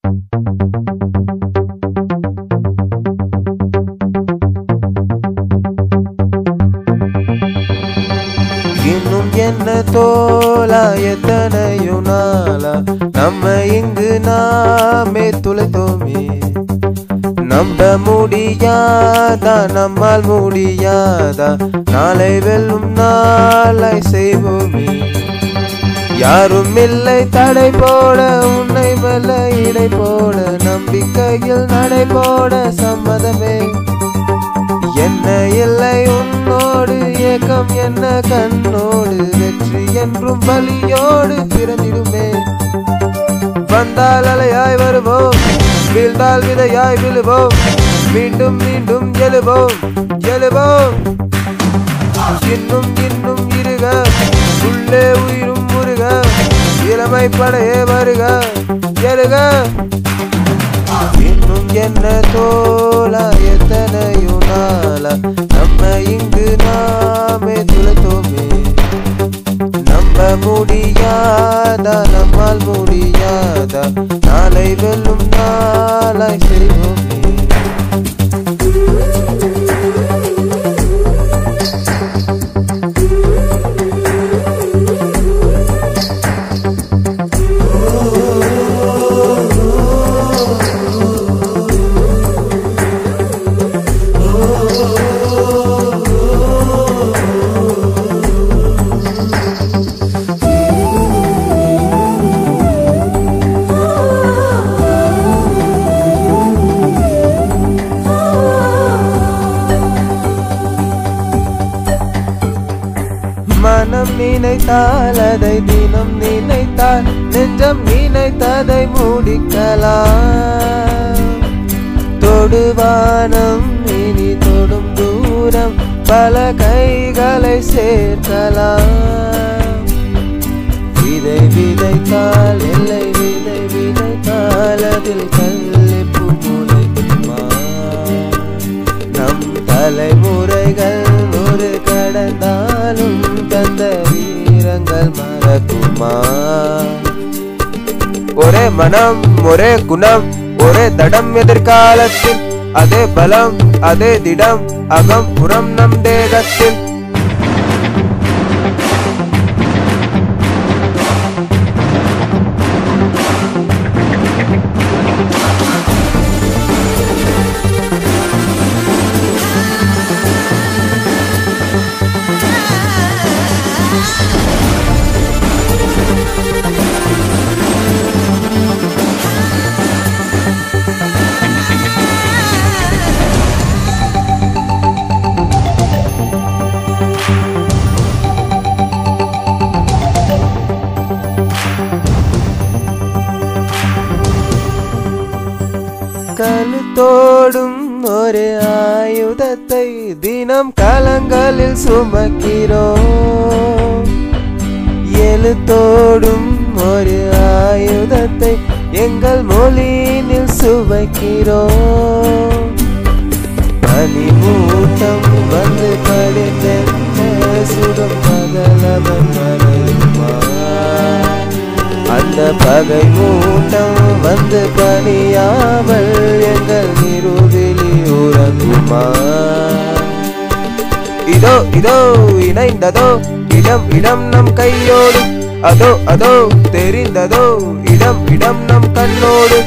இன்னும் என்ன தோலா எத்தனையோ நாளா நம்ம இங்கு நாமே துளைத்தோமே நம்ப முடியாதா நம்மால் முடியாதா நாளை வெல்லும் நாளை செய்வோமே யாரும் இல்லை தடை போட உன்னை மெல்ல இடை போட நம்பிக்கையில் நடை போட சம்மதமே என்ன இல்லை உன்னோடு ஏக்கம் என்ன கண்ணோடு வெற்றி என்றும் பலியோடு பிறந்திடுமே வந்தால் அலையாய் வருவோம் வீழ்ந்தால் விதையாய் விழுவோம் மீண்டும் மீண்டும் எழுவோம் எழுவோம் இன்னும் இன்னும் இருக உள்ளே உயிரும் முருக இளமை படையே வருக எழுக இன்னும் என்ன தோலா எத்தனையோ நாளா நம்ம இங்கு நாமே துளைத்தோமே நம்ப முடியாதா நம்மால் முடியாதா நாளை வெல்லும் நாளாய் செய்வோமே மனம் நினைத்தால் அதை தினம் நினைத்தால் நெஞ்சம் நினைத்ததை முடிக்கலாம் தொடுவானம் இனி தொடும் தூரம் பல கைகளை சேர்க்கலாம் விதை விதைத்தால் எல்லை விதை விதைத்தால் அதில் கல்லிப்பு முளைக்குமா நம் தலைமுறைகள் ஒரு கடந்தாலும் தந்த வீரங்கள் மறக்குமா ஒரே மனம் ஒரே குணம் ஒரே தடம் எதிர்காலத்தில் அதே பலம் அதே திடம் அகம் புறம் நம் தேகத்தில் கழுத்தோடும் ஒரு ஆயுதத்தை தினம் கலங்களில் சுமக்கிறோம் எழுத்தோடும் ஒரு ஆயுதத்தை எங்கள் மொழியினில் சுவைக்கிறோம் பனிமூட்டம் வந்து படித்தென்ன சுடும் பகலவன் மறையுமா அந்த பகை மூட்டம் வந்து பணியாமல் எங்கள் நிறுவிலி உறங்குமா இதோ இதோ இணைந்ததோ இடம் இடம் நம் கையோடு அதோ அதோ தெரிந்ததோ இடம் இடம் நம் கண்ணோடு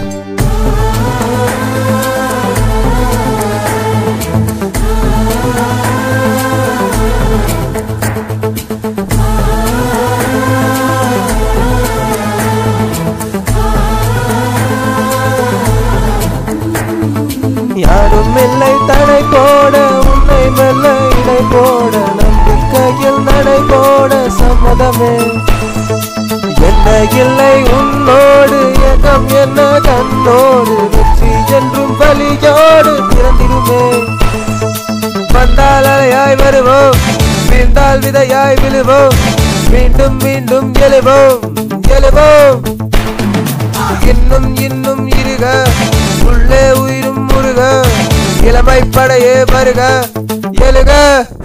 யாரும் இல்லை தடை போட உன்னை மெல்ல இடை போட நம்பிக்கையில் நடை போட சம்மதமே என்ன இல்லை உன்னோடு ஏகம் என்ன கண்ணோடு வெற்றி என்றும் பலியோடு திறந்திடுமே வந்தால் அலையாய் வருவோம் வீழ்ந்தால் விதையாய் விழுவோம் மீண்டும் மீண்டும் எழுவோம் எழுவோம் இன்னும் இன்னும் இருக உள்ளே உயிரும் முருக இளமை படையே வருக எழுக